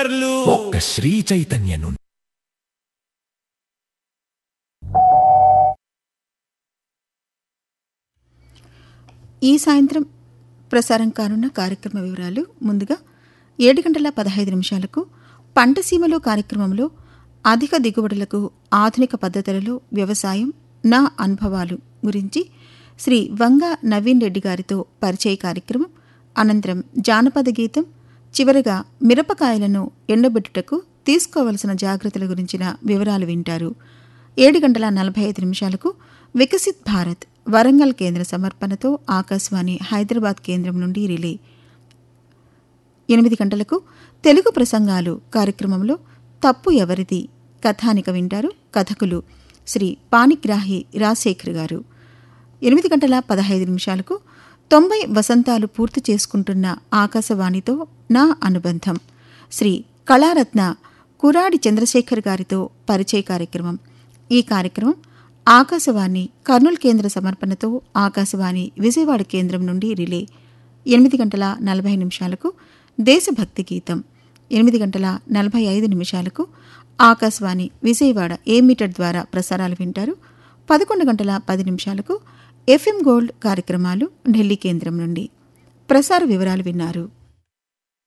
నెంబర్లు ఒక్క శ్రీ చైతన్య నుండి ఈ సాయంత్రం ప్రసారం కానున్న కార్యక్రమ వివరాలు ముందుగా ఏడు గంటల పదహైదు నిమిషాలకు పంటసీమలో కార్యక్రమంలో అధిక దిగుబడులకు ఆధునిక పద్ధతులలో వ్యవసాయం నా అనుభవాలు గురించి శ్రీ వంగ నవీన్ రెడ్డి గారితో పరిచయ కార్యక్రమం అనంతరం జానపద గీతం చివరగా మిరపకాయలను ఎండబెట్టుటకు తీసుకోవలసిన జాగ్రత్తల గురించిన వివరాలు వింటారు ఏడు గంటల నలభై ఐదు నిమిషాలకు వికసిత్ భారత్ వరంగల్ కేంద్ర సమర్పణతో ఆకాశవాణి హైదరాబాద్ కేంద్రం నుండి రిలే ఎనిమిది గంటలకు తెలుగు ప్రసంగాలు కార్యక్రమంలో తప్పు ఎవరిది కథానిక వింటారు కథకులు శ్రీ పాణిగ్రాహి రాజశేఖర్ గారు ఎనిమిది గంటల పదహైదు నిమిషాలకు తొంభై వసంతాలు పూర్తి చేసుకుంటున్న ఆకాశవాణితో నా అనుబంధం శ్రీ కళారత్న కురాడి చంద్రశేఖర్ గారితో పరిచయ కార్యక్రమం ఈ కార్యక్రమం ఆకాశవాణి కర్నూలు కేంద్ర సమర్పణతో ఆకాశవాణి విజయవాడ కేంద్రం నుండి రిలే ఎనిమిది గంటల నలభై నిమిషాలకు దేశభక్తి గీతం ఎనిమిది గంటల నలభై ఐదు నిమిషాలకు ఆకాశవాణి విజయవాడ ఏ మీటర్ ద్వారా ప్రసారాలు వింటారు పదకొండు గంటల పది నిమిషాలకు ఎఫ్ఎం గోల్డ్ కార్యక్రమాలు ఢిల్లీ కేంద్రం నుండి ప్రసార వివరాలు విన్నారు